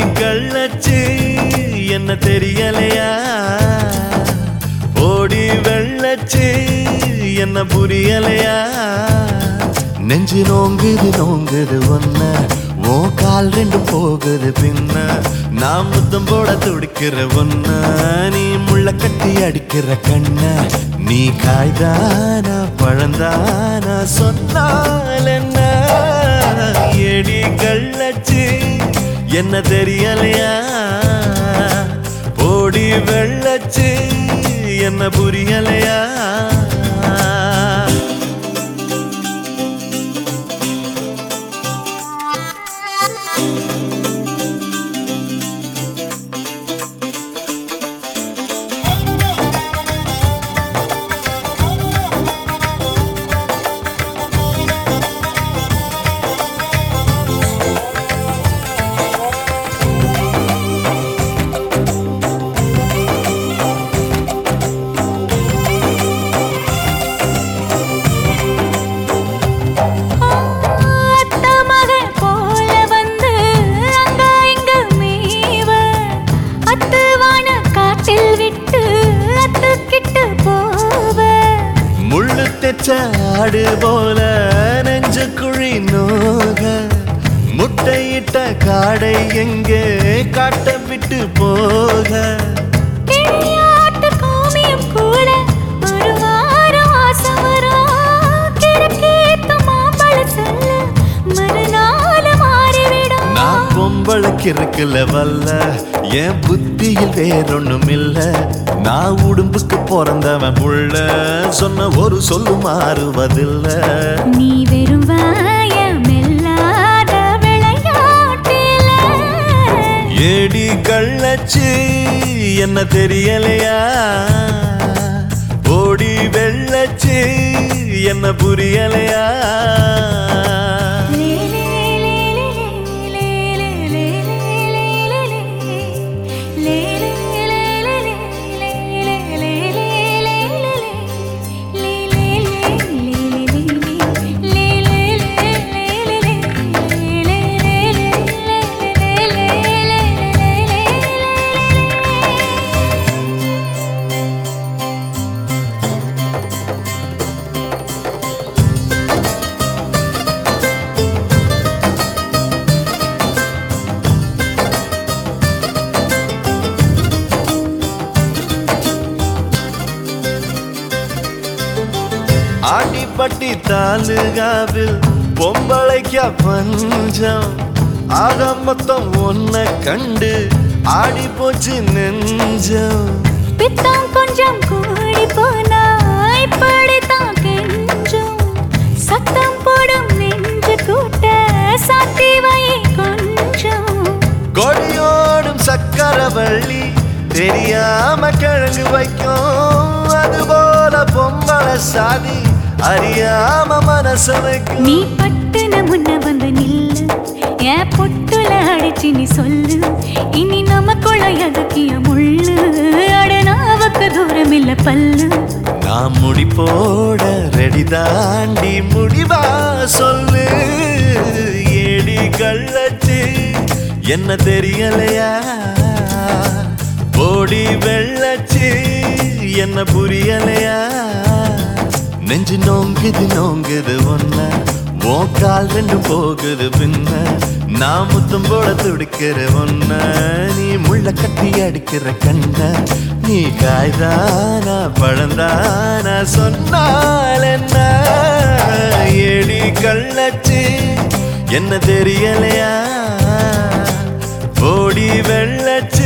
கள்ளச்சு என்ன தெரியலையா ஓடி வெள்ளச்சு என்ன புரியலையா நெஞ்சு நோங்குது நோங்குது ஒன்ன ஓ கால் ரெண்டு போகுது பின்ன நான் முத்தம் போட துடிக்கிற ஒன்ன நீ முள்ள கட்டி அடிக்கிற கண்ண நீ காய்தானா பழந்தானா சொன்னால் என்ன எடி கள்ளச்சு என்ன தெரியலையா ஓடி வெள்ளச்சு என்ன புரியலையா அத்த மகள் போல வந்து அங்க இங்க மேவ அத்துவான காட்டில் விட்டு அத்துக்கிட்டு போவ முள்ளு தெச்ச ஆடு போல நெஞ்சு குழி நோக முட்டையிட்ட காடை எங்கே காட்ட விட்டு போக கிளியாட்டு கோமியம் கூட ஒரு வாரம் ஆசை வரும் கிழக்கேத்து மாம்பழ சொல்ல மறுநாள் மாறிவிடும் நான் பொம்பளைக்கு இருக்குல்ல வல்ல என் புத்தியில் வேறொன்னும் இல்ல நான் உடும்புக்கு பிறந்தவன் புள்ள சொன்ன ஒரு சொல்லு மாறுவதில்ல நீ வெறும் வாயமில்லாத விளையாட்டில ஏடி கள்ளச்சு என்ன தெரியலையா ஓடி வெள்ளச்சு என்ன புரியலையா ஆண்டிப்பட்டி தாலுகாவில் பொம்பளைக்க பஞ்சம் ஆக மொத்தம் ஒன்ன கண்டு ஆடி போச்சு நெஞ்சம் பித்தம் கொஞ்சம் கூடி போனா இப்படித்தான் கெஞ்சும் சத்தம் போடும் நெஞ்சு கூட்ட சாத்தி வை கொஞ்சம் கொடியோடும் சக்கரவள்ளி தெரியாம கிழங்கு வைக்கும் அதுபோல பொம்பளை சாதி அறியாம மனச வைக்கும் நீ பட்டுன முன்ன வந்து நில்லு என் பொட்டுல அடிச்சு நீ சொல்லு இனி நமக்குள்ள எதுக்கிய முள்ளு அடனாவுக்கு தூரம் இல்ல பல்லு நான் முடி போட ரெடி தாண்டி முடிவா சொல்லு ஏடி கள்ளச்சு என்ன தெரியலையா ஓடி வெள்ளச்சு என்ன புரியலையா நெஞ்சு நோங்குது நோங்குது ஒன்ன உன் கால் ரெண்டு போகுது பின்ன நான் முத்தம் போட துடிக்கிற ஒன்ன நீ முள்ள கட்டி அடிக்கிற கண்ண நீ காய்தானா பழந்தானா சொன்னால் என்ன ஏடி கள்ளச்சு என்ன தெரியலையா ஓடி வெள்ளச்சு